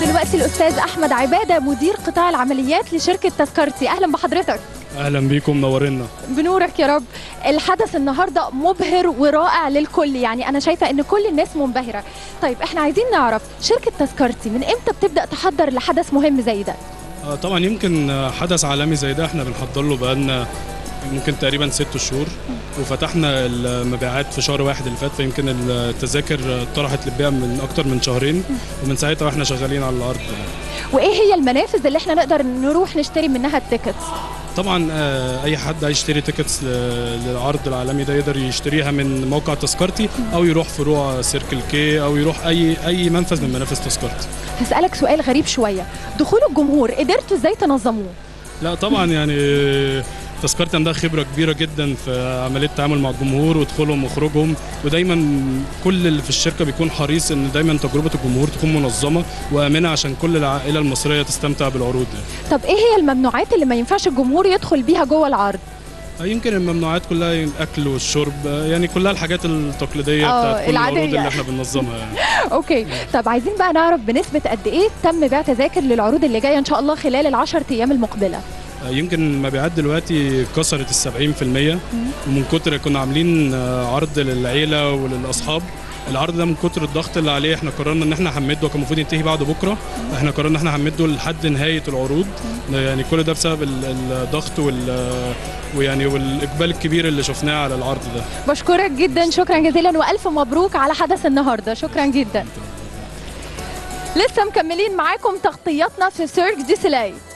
دلوقتي الاستاذ احمد عباده مدير قطاع العمليات لشركه تذكرتي اهلا بحضرتك اهلا بيكم منورنا بنورك يا رب الحدث النهارده مبهر ورائع للكل يعني انا شايفه ان كل الناس منبهره طيب احنا عايزين نعرف شركه تذكرتي من امتى بتبدا تحضر لحدث مهم زي ده آه، طبعا يمكن آه، حدث عالمي زي ده احنا بنحضر له بقالنا ممكن تقريبا ست شهور وفتحنا المبيعات في شهر واحد اللي فات فيمكن التذاكر آه، طرحت للبيع من اكتر من شهرين ومن ساعتها واحنا شغالين على الارض وايه هي المنافذ اللي احنا نقدر نروح نشتري منها التيكتس طبعا آه، اي حد عايز يشتري تيكتس ل- للعرض العالمي ده يقدر يشتريها من موقع تذكرتي او يروح فروع سيركل كي او يروح اي اي منفذ من منافذ تذكرتي هسالك سؤال غريب شويه دخول الجمهور قدرتوا ازاي تنظموه لا طبعا يعني تذكرتي عندها خبره كبيره جدا في عمليه التعامل مع الجمهور ودخولهم وخروجهم ودايما كل اللي في الشركه بيكون حريص ان دايما تجربه الجمهور تكون منظمه وامنه عشان كل العائله المصريه تستمتع بالعروض دي. طب ايه هي الممنوعات اللي ما ينفعش الجمهور يدخل بيها جوه العرض يمكن الممنوعات كلها الاكل والشرب يعني كلها الحاجات التقليديه آه، بتاعت كل العادية. العروض اللي احنا بننظمها يعني. اوكي طب عايزين بقى نعرف بنسبه قد ايه تم بيع تذاكر للعروض اللي جايه ان شاء الله خلال العشر ايام المقبله يمكن المبيعات دلوقتي كسرت ال 70% ومن كتر كنا عاملين آه، عرض للعيله وللاصحاب العرض ده من كتر الضغط اللي عليه احنا قررنا ان احنا هنمده كان المفروض ينتهي بعد بكره احنا قررنا ان احنا هنمده لحد نهايه العروض يعني كل ده بسبب ال- الضغط وال ويعني والاقبال الكبير اللي شفناه على العرض ده بشكرك جدا شكرا جزيلا والف مبروك على حدث النهارده شكرا جدا لسه مكملين معاكم تغطياتنا في سيرك دي سلاي